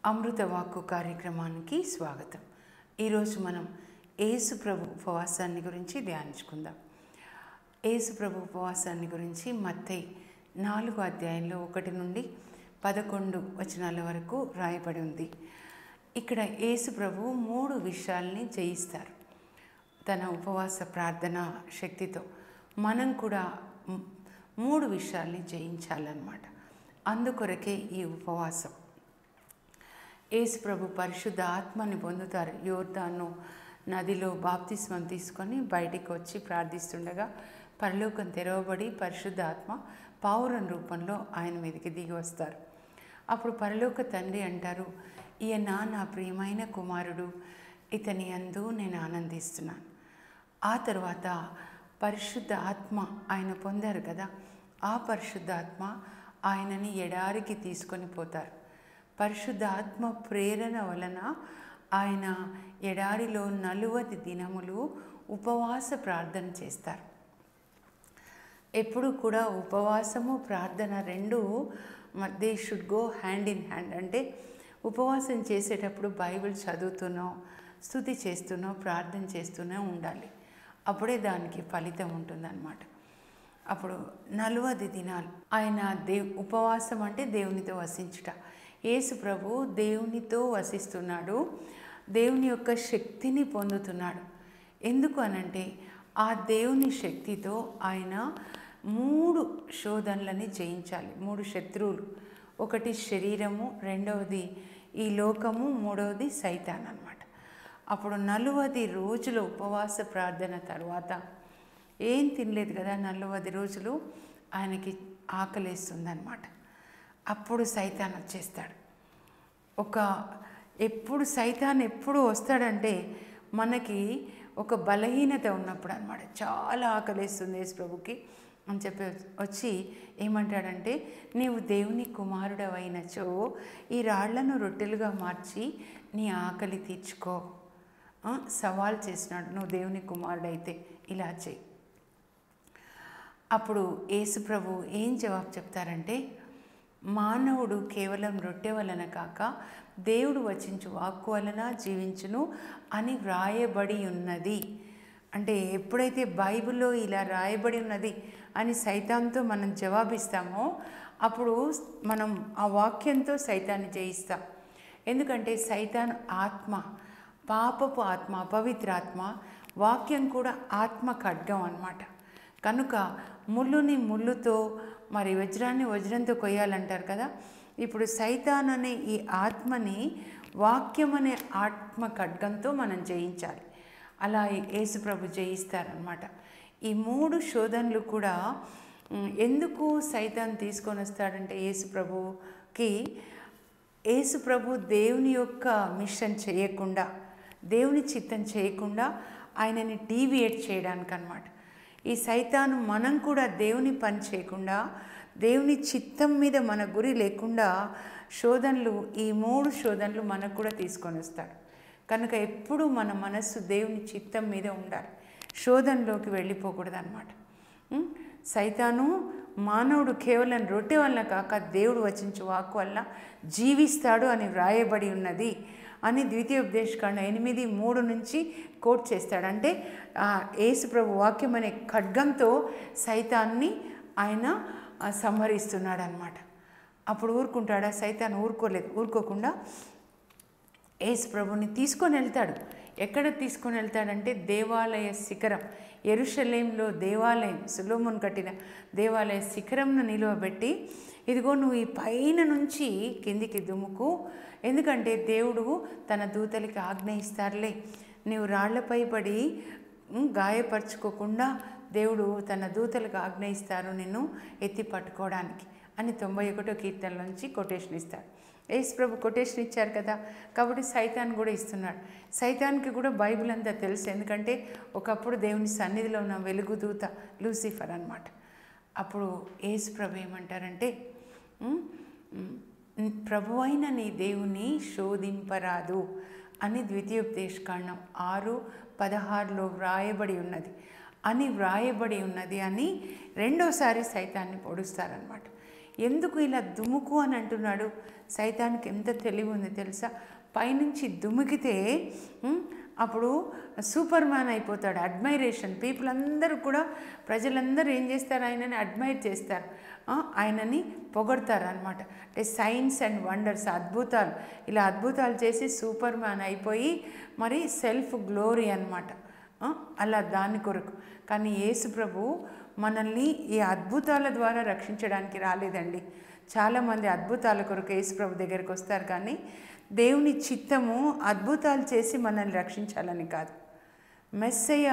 అమృతవాక్కు కార్యక్రమానికి స్వాగతం ఈరోజు మనం యేసు ప్రభు ఉపవాసాన్ని గురించి ధ్యానించుకుందాం యేసు ప్రభు ఉపవాసాన్ని గురించి మత్తయి నాలుగో అధ్యాయంలో ఒకటి నుండి పదకొండు వచనాల వరకు రాయబడి ఉంది ఇక్కడ యేసు ప్రభు మూడు విషయాల్ని జయిస్తారు తన ఉపవాస ప్రార్థన శక్తితో మనం కూడా మ్- మూడు విషయాల్ని జయించాలన్నమాట అందుకొరకే ఈ ఉపవాసం యేసు ప్రభు పరిశుద్ధ ఆత్మని పొందుతారు యోర్దాను నదిలో బాప్తిస్మం తీసుకొని బయటికి వచ్చి ప్రార్థిస్తుండగా పరలోకం తెరవబడి పరిశుద్ధ ఆత్మ పావురం రూపంలో ఆయన మీదకి దిగి వస్తారు అప్పుడు పరలోక తండ్రి అంటారు ఈయన నా ప్రియమైన కుమారుడు ఇతని అందు నేను ఆనందిస్తున్నాను ఆ తర్వాత పరిశుద్ధ ఆత్మ ఆయన పొందారు కదా ఆ పరిశుద్ధ ఆత్మ ఆయనని ఎడారికి తీసుకొని పోతారు పరిశుద్ధ ఆత్మ ప్రేరణ వలన ఆయన ఎడారిలో నలువది దినములు ఉపవాస ప్రార్థన చేస్తారు ఎప్పుడు కూడా ఉపవాసము ప్రార్థన రెండు they should go hand in hand అంటే ఉపవాసం చేసేటప్పుడు బైబిల్ చదువుతూనో స్థుతి చేస్తూనో ప్రార్థన చేస్తూనే ఉండాలి అప్పుడే దానికి ఫలితం ఉంటుందన్నమాట అప్పుడు నలువది దినాలు ఆయన దేవ్ ఉపవాసం అంటే దేవునితో వసించుట యేసు ప్రభు దేవునితో వసిస్తున్నాడు దేవుని యొక్క శక్తిని పొందుతున్నాడు ఎందుకు అనంటే ఆ దేవుని శక్తితో ఆయన మూడు శోధనలని జయించాలి మూడు శత్రువులు ఒకటి శరీరము రెండవది ఈ లోకము మూడవది సైతాన్ అన్నమాట అప్పుడు నలువది రోజుల ఉపవాస ప్రార్థన తర్వాత ఏం తినలేదు కదా నలువది రోజులు ఆయనకి ఆకలేస్తుందన్నమాట అప్పుడు సైతాన్ వచ్చేస్తాడు ఒక ఎప్పుడు సైతాన్ ఎప్పుడు వస్తాడంటే మనకి ఒక బలహీనత ఉన్నప్పుడు అనమాట చాలా ఆకలేస్తుంది యేసు ప్రభుకి అని చెప్పి వచ్చి ఏమంటాడంటే నీవు దేవుని కుమారుడవైనచో ఈ రాళ్లను రొట్టెలుగా మార్చి నీ ఆకలి తీర్చుకో ఆ, సవాల్ చేసినాడు నువ్వు దేవుని కుమారుడైతే ఇలా చేయి అప్పుడు యేసు ప్రభు ఏం జవాబు చెప్తారంటే మానవుడు కేవలం రొట్టె వలన కాక దేవుడు వచించు వాక్కు వలన జీవించును అని వ్రాయబడి ఉన్నది అంటే ఎప్పుడైతే బైబిల్లో ఇలా రాయబడి ఉన్నది అని సైతాన్తో మనం జవాబిస్తామో అప్పుడు మనం ఆ వాక్యంతో సైతాన్ని జయిస్తాం ఎందుకంటే సైతాన్ ఆత్మ పాపపు ఆత్మ పవిత్ర ఆత్మ వాక్యం కూడా ఆత్మ ఖడ్గం అన్నమాట కనుక ముళ్ళుని ముళ్ళుతో మరి వజ్రాన్ని వజ్రంతో కొయ్యాలంటారు కదా ఇప్పుడు సైతాన్ అనే ఈ ఆత్మని వాక్యం అనే ఆత్మ ఖడ్గంతో మనం జయించాలి అలా యేసుప్రభు జయిస్తారనమాట ఈ మూడు శోధనలు కూడా ఉమ్, ఎందుకు సైతాన్ తీసుకొని వస్తాడంటే యేసుప్రభుకి యేసు ప్రభు దేవుని యొక్క మిషన్ చేయకుండా దేవుని చిత్తం చేయకుండా ఆయనని డీవియేట్ చేయడానికి అనమాట ఈ సైతాను మనం కూడా దేవుని పని చేయకుండా దేవుని చిత్తం మీద మన గురి లేకుండా శోధనలు ఈ మూడు శోధనలు మనకు కూడా తీసుకొని వస్తాడు కనుక ఎప్పుడూ మన మనస్సు దేవుని చిత్తం మీద ఉండాలి శోధనలోకి వెళ్ళిపోకూడదు అనమాట సైతాను మానవుడు కేవలం రొట్టె వలన కాక దేవుడు వచించు వాక్కు వల్ల జీవిస్తాడు అని వ్రాయబడి ఉన్నది అని ద్వితీయోపదేశకాండ ఎనిమిది మూడు నుంచి కోట్ చేస్తాడు అంటే ఆ యేసు ప్రభు వాక్యం అనే ఖడ్గంతో సైతాన్ని ఆయన ఆ, సంహరిస్తున్నాడు అనమాట అప్పుడు ఊరుకుంటాడా సైతాన్ ఊరుకోలేదు ఊరుకోకుండా యేసు ప్రభుని తీసుకొని వెళ్తాడు ఎక్కడ తీసుకొని వెళ్తాడంటే దేవాలయ శిఖరం ఎరుషలేంలో దేవాలయం సులోమున్ కట్టిన దేవాలయ శిఖరంను నిలువబెట్టి ఇదిగో నువ్వు ఈ పైన నుంచి కిందికి దుముకు ఎందుకంటే దేవుడు తన దూతలకి ఆజ్ఞ ఇస్తారులే నీవు రాళ్లపై పడి ఉమ్, గాయపరచుకోకుండా దేవుడు తన దూతలకు ఆజ్ఞ ఇస్తారు నిన్ను ఎత్తి పట్టుకోవడానికి అని తొంభై ఒకటో కీర్తనలోంచి కొటేషన్ ఇస్తాడు యేసు ప్రభు కొటేషన్ ఇచ్చారు కదా కాబట్టి సైతాన్ కూడా ఇస్తున్నాడు సైతాన్కి కూడా బైబిల్ అంతా తెలుసు ఎందుకంటే ఒకప్పుడు దేవుని సన్నిధిలో ఉన్న వెలుగుదూత లూసిఫర్ అన్నమాట అప్పుడు యేసు ప్రభు ఏమంటారంటే "ఉమ్, ఉమ్, ప్రభు అయిన నీ దేవుని శోధింపరాదు అని ద్వితీయోపదేశకాండం ఆరు పదహారులో వ్రాయబడి ఉన్నది అని వ్రాయబడి ఉన్నది అని రెండోసారి సైతాన్ని పొడుస్తారనమాట ఎందుకు ఇలా దుముకు అని అంటున్నాడు సైతానికి ఎంత తెలివి ఉంది తెలుసా పైనుంచి దుమికితే ఉమ్, అప్పుడు సూపర్ మ్యాన్ అయిపోతాడు అడ్మైరేషన్ పీపుల్ అందరూ కూడా ప్రజలందరూ ఏం చేస్తారు ఆయనని అడ్మైర్ చేస్తారు ఆ, ఆయనని పొగడతారు అనమాట అంటే సైన్స్ అండ్ వండర్స్ అద్భుతాలు ఇలా అద్భుతాలు చేసి సూపర్ మ్యాన్ అయిపోయి మరి సెల్ఫ్ గ్లోరీ అనమాట అలా దాని కొరకు కానీ యేసు ప్రభు మనల్ని ఈ అద్భుతాల ద్వారా రక్షించడానికి రాలేదండి చాలామంది అద్భుతాల కొరకు యేసు ప్రభు దగ్గరికి వస్తారు కానీ దేవుని చిత్తము అద్భుతాలు చేసి మనల్ని రక్షించాలని కాదు Messiah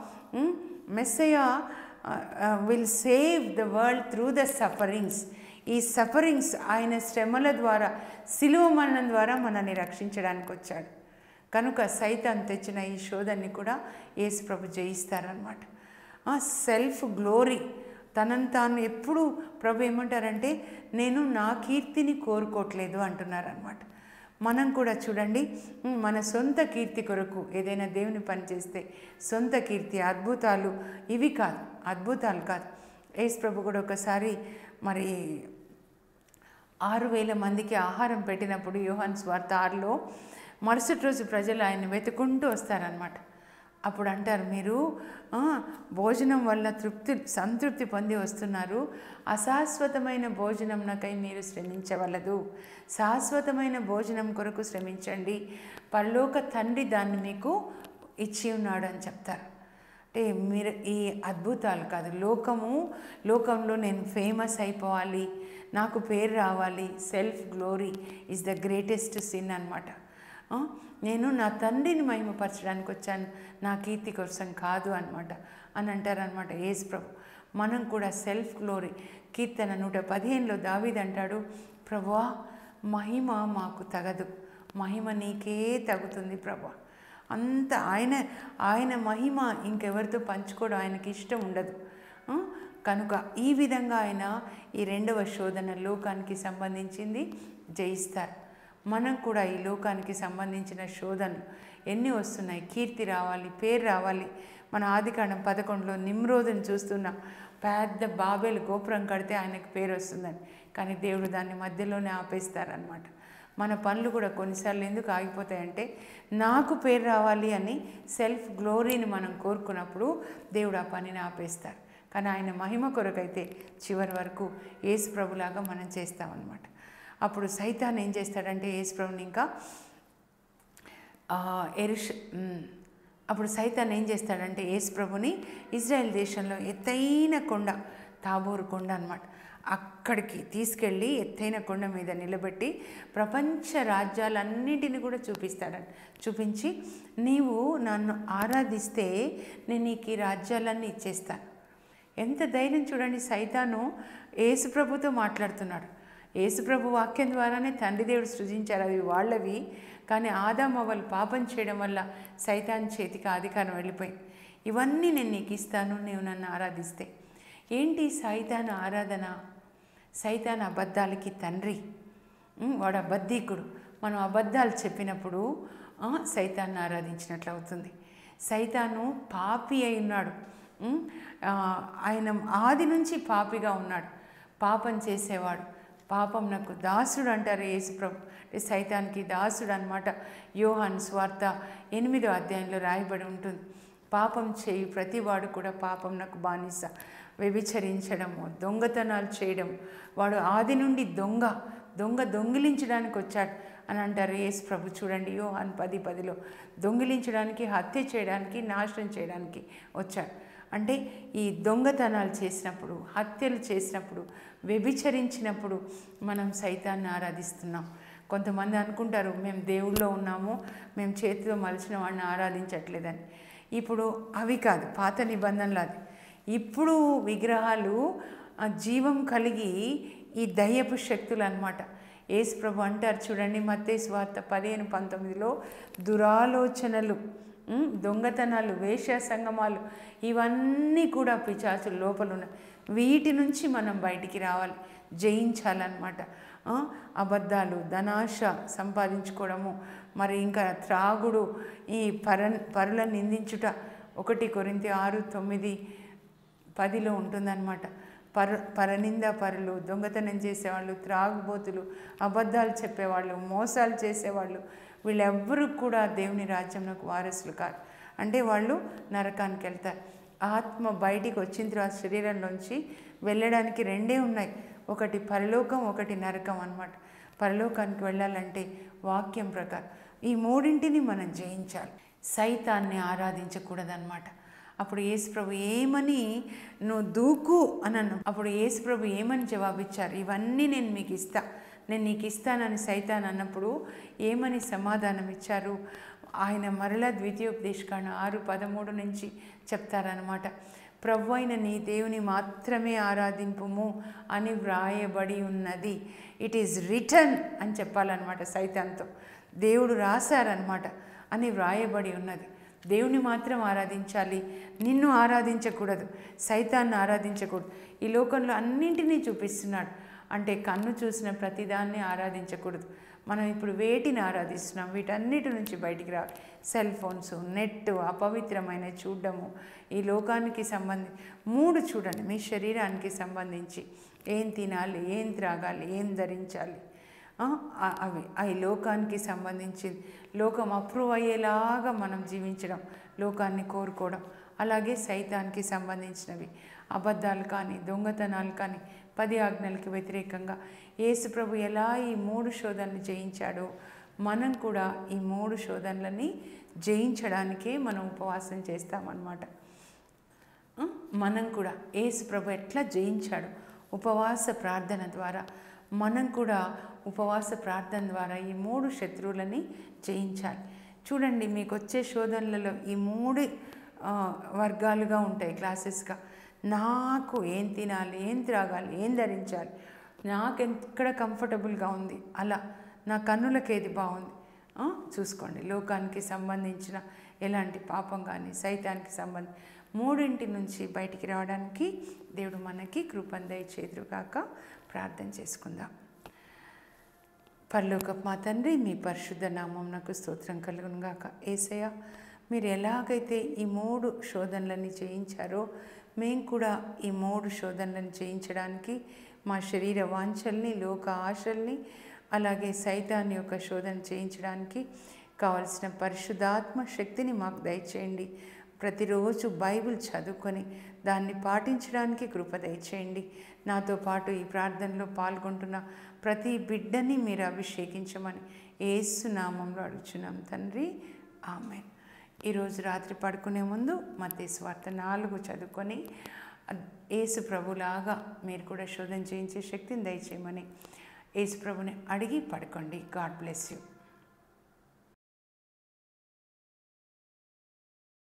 Messiah will save the world through the sufferings ఈ సఫరింగ్స్ ఆయన శ్రమల ద్వారా సిలువ మరణం ద్వారా మనల్ని రక్షించడానికి వచ్చాడు కనుక సైతాన్ తెచ్చిన ఈ శోధన్ని కూడా యేసు ప్రభు జయిస్తారనమాట సెల్ఫ్ గ్లోరీ తనను తాను ఎప్పుడు ప్రభు ఏమంటారంటే నేను నా కీర్తిని కోరుకోవట్లేదు అంటున్నారనమాట మనం కూడా చూడండి ఉమ్, మన సొంత కీర్తి కొరకు ఏదైనా దేవుని పని చేస్తే సొంత కీర్తి అద్భుతాలు ఇవి కాదు అద్భుతాలు కాదు యేసు ప్రభు కూడా ఒకసారి మరి ఆరు వేల మందికి ఆహారం పెట్టినప్పుడు యోహాన్ స్వార్థ ఆరులో మరుసటి రోజు ప్రజలు ఆయన వెతుకుంటూ వస్తారనమాట అప్పుడు అంటారు మీరు "ఆ, భోజనం వల్ల తృప్తి సంతృప్తి పొంది వస్తున్నారు అశాశ్వతమైన భోజనం నాకై మీరు శ్రమించవలదు శాశ్వతమైన భోజనం కొరకు శ్రమించండి పరలోక తండ్రి దాన్ని మీకు ఇచ్చి ఉన్నాడు అని చెప్తారు అంటే మీరు ఈ అద్భుతాలు కాదు లోకము లోకంలో నేను ఫేమస్ అయిపోవాలి నాకు పేరు రావాలి self glory is the greatest sin అనమాట నేను నా తండ్రిని మహిమపరచడానికి వచ్చాను నా కీర్తి కోసం కాదు అనమాట అని అంటారనమాట ఏజ్ ప్రభు మనం కూడా సెల్ఫ్ గ్లోరీ కీర్తన నూట పదిహేనులో దావీద్ అంటాడు ప్రభువా మహిమ మాకు తగదు మహిమ నీకే తగుతుంది ప్రభా అంత ఆయన ఆయన మహిమ ఇంకెవరితో పంచుకోవడం ఆయనకి ఇష్టం ఉండదు ఆ? కనుక ఈ విధంగా ఆయన ఈ రెండవ శోధన లోకానికి సంబంధించింది జయిస్తారు మనం కూడా ఈ లోకానికి సంబంధించిన శోధనలు ఎన్ని వస్తున్నాయి కీర్తి రావాలి పేరు రావాలి మన ఆదికాండం పదకొండులో నిమ్రోదుని చూస్తున్నాం పెద్ద బాబేలు గోపురం కడితే ఆయనకు పేరు వస్తుందని కానీ దేవుడు దాన్ని మధ్యలోనే ఆపేస్తారనమాట మన పనులు కూడా కొన్నిసార్లు ఎందుకు ఆగిపోతాయంటే నాకు పేరు రావాలి అని సెల్ఫ్ గ్లోరీని మనం కోరుకున్నప్పుడు దేవుడు ఆ పనిని ఆపేస్తారు కానీ ఆయన మహిమ కొరకైతే చివరి వరకు యేసు ప్రభులాగా మనం చేస్తామన్నమాట అప్పుడు సైతాన్ ఏం చేస్తాడంటే యేసు ప్రభుని ఇంకా ఆ, ఎరుష్ ఉమ్, అప్పుడు సైతాన్ ఏం చేస్తాడంటే యేసు ప్రభుని ఇజ్రాయెల్ దేశంలో ఎత్తైన కొండ తాబోరు కొండ అనమాట అక్కడికి తీసుకెళ్ళి ఎత్తైన కొండ మీద నిలబెట్టి ప్రపంచ రాజ్యాలన్నింటిని కూడా చూపిస్తాడని చూపించి నీవు నన్ను ఆరాధిస్తే నేను నీకు ఈ రాజ్యాలన్నీ ఇచ్చేస్తాను ఎంత ధైర్యం చూడండి సైతాను యేసుప్రభుతో మాట్లాడుతున్నాడు యేసుప్రభు వాక్యం ద్వారానే తండ్రి దేవుడు సృజించారు అవి వాళ్ళవి కానీ ఆదామవ్వలు పాపం చేయడం వల్ల సైతాన్ చేతికి అధికారం వెళ్ళిపోయింది ఇవన్నీ నేను నీకు ఇస్తాను నీవు నన్ను ఆరాధిస్తే ఏంటి సైతాన్ ఆరాధన సైతాన్ అబద్ధాలకి తండ్రి ఉమ్, వాడు అబద్ధీకుడు మనం అబద్ధాలు చెప్పినప్పుడు ఆ, సైతాన్ని ఆరాధించినట్లు అవుతుంది సైతాను పాపి అయి ఉన్నాడు ఉమ్, ఆ, ఆయన ఆది నుంచి పాపిగా ఉన్నాడు పాపం చేసేవాడు పాపం నాకు దాసుడు అంటారు యేసుప్రభు అంటే సైతానికి దాసుడు అనమాట యోహాన్ స్వార్థ ఎనిమిదో అధ్యాయంలో రాయబడి ఉంటుంది పాపం చేయి ప్రతివాడు కూడా పాపం నాకు బానిస వ్యభిచరించడము దొంగతనాలు చేయడం వాడు ఆది నుండి దొంగ దొంగ దొంగిలించడానికి వచ్చాడు అని అంటారు యేసు ప్రభు చూడండి యోహాన్ పది పదిలో దొంగిలించడానికి హత్య చేయడానికి నాశనం చేయడానికి వచ్చాడు అంటే ఈ దొంగతనాలు చేసినప్పుడు హత్యలు చేసినప్పుడు వ్యభిచరించినప్పుడు మనం సైతాన్ని ఆరాధిస్తున్నాం కొంతమంది అనుకుంటారు మేము దేవుళ్ళో ఉన్నాము మేము చేతిలో మలిచిన వాడిని ఆరాధించట్లేదని ఇప్పుడు అవి కాదు పాత నిబంధనలు అది ఇప్పుడు విగ్రహాలు ఆ, జీవం కలిగి ఈ దయ్యపు శక్తులు అనమాట యేసు ప్రభు అంటారు చూడండి మత్తయి వార్త పదిహేను పంతొమ్మిదిలో దురాలోచనలు ఉమ్, దొంగతనాలు వేశ్య సంగమాలు ఇవన్నీ కూడా పిచాచుల లోపల ఉన్నాయి వీటి నుంచి మనం బయటికి రావాలి జయించాలన్నమాట ఆ, అబద్ధాలు ధనాశ సంపాదించుకోవడము మరి ఇంకా త్రాగుడు ఈ పర పరులను నిందించుట ఒకటి కొరింతి ఆరు తొమ్మిది పదిలో ఉంటుందన్నమాట పర పరనింద పరులు దొంగతనం చేసేవాళ్ళు త్రాగుబోతులు అబద్ధాలు చెప్పేవాళ్ళు మోసాలు చేసేవాళ్ళు వీళ్ళెవ్వరూ కూడా దేవుని రాజ్యంలోకి వారసులు కాదు అంటే వాళ్ళు నరకానికి వెళ్తారు ఆత్మ బయటికి వచ్చిన తర్వాత శరీరంలోంచి వెళ్ళడానికి రెండే ఉన్నాయి ఒకటి పరలోకం ఒకటి నరకం అన్నమాట పరలోకానికి వెళ్ళాలంటే వాక్యం ప్రకారం ఈ మూడింటిని మనం జయించాలి సైతాన్ని ఆరాధించకూడదన్నమాట అప్పుడు యేసుప్రభు ఏమని నువ్వు దూకు అని అన్నాం అప్పుడు యేసుప్రభు ఏమని జవాబిచ్చారు ఇవన్నీ నేను మీకు ఇస్తా నేను నీకు ఇస్తానని సైతాన్ అన్నప్పుడు ఏమని సమాధానం ఇచ్చారు ఆయన మరలా ద్వితీయోపదేశకాండ ఆరు పదమూడు నుంచి చెప్తారనమాట ప్రభు అయిన నీ దేవుని మాత్రమే ఆరాధింపుము అని వ్రాయబడి ఉన్నది ఇట్ ఈస్ రిటర్న్ అని చెప్పాలన్నమాట సైతాన్తో దేవుడు రాశారనమాట అని వ్రాయబడి ఉన్నది దేవుని మాత్రం ఆరాధించాలి నిన్ను ఆరాధించకూడదు సైతాన్ని ఆరాధించకూడదు ఈ లోకంలో అన్నింటినీ చూపిస్తున్నాడు అంటే కన్ను చూసిన ప్రతిదాన్ని ఆరాధించకూడదు మనం ఇప్పుడు వేటిని ఆరాధిస్తున్నాం వీటన్నిటి నుంచి బయటికి రావాలి సెల్ ఫోన్స్ నెట్ అపవిత్రమైన చూడడము ఈ లోకానికి సంబంధి మూడు చూడండి మీ శరీరానికి సంబంధించి ఏం తినాలి ఏం త్రాగాలి ఏం ధరించాలి ఆ, ఆ- అవి అవి లోకానికి సంబంధించింది లోకం అప్రూవ్ అయ్యేలాగా మనం జీవించడం లోకాన్ని కోరుకోవడం అలాగే సైతానికి సంబంధించినవి అబద్ధాలు కానీ దొంగతనాలు కానీ పది ఆజ్ఞలకి వ్యతిరేకంగా యేసు ప్రభు ఎలా ఈ మూడు శోధనలు జయించాడో మనం కూడా ఈ మూడు శోధనలని జయించడానికే మనం ఉపవాసం చేస్తామన్నమాట ఆ, మనం కూడా యేసు ప్రభు ఎట్లా జయించాడు ఉపవాస ప్రార్థన ద్వారా మనం కూడా ఉపవాస ప్రార్థన ద్వారా ఈ మూడు శత్రువులని జయించాలి చూడండి మీకు వచ్చే శోధనలలో ఈ మూడు ఆ, వర్గాలుగా ఉంటాయి క్లాసెస్గా నాకు ఏం తినాలి ఏం త్రాగాలి ఏం ధరించాలి నాకు ఎక్కడ కంఫర్టబుల్గా ఉంది అలా నా కన్నులకు ఏది బాగుంది ఆ, చూసుకోండి లోకానికి సంబంధించిన ఎలాంటి పాపం కానీ సైతానికి సంబంధి మూడింటి నుంచి బయటికి రావడానికి దేవుడు మనకి కృపను దయచేదురుగాక ప్రార్థన చేసుకుందాం పరలోకపు మా తండ్రి మీ పరిశుద్ధ నామం నాకు స్తోత్రం కలుగును గాక ఏసయ్య మీరు ఎలాగైతే ఈ మూడు శోధనలని జయించారో మేము కూడా ఈ మూడు శోధనలను జయించడానికి మా శరీర వాంఛల్ని లోక ఆశల్ని అలాగే సైతాన్ని యొక్క శోధన చేయించడానికి కావలసిన పరిశుద్ధాత్మ శక్తిని మాకు దయచేయండి ప్రతిరోజు బైబిల్ చదువుకొని దాన్ని పాటించడానికి కృప దయచేయండి నాతో పాటు ఈ ప్రార్థనలో పాల్గొంటున్న ప్రతి బిడ్డని మీరు అభిషేకించమని ఏసు నామంలో అడుగుచున్నాం తండ్రి ఆమె ఈరోజు రాత్రి పడుకునే ముందు మతే స్వార్థ నాలుగు చదువుకొని ఏసు ప్రభులాగా మీరు కూడా శోధన చేయించే శక్తిని దయచేయమని ఏసు ప్రభుని అడిగి పడుకోండి గాడ్ బ్లెస్ యూ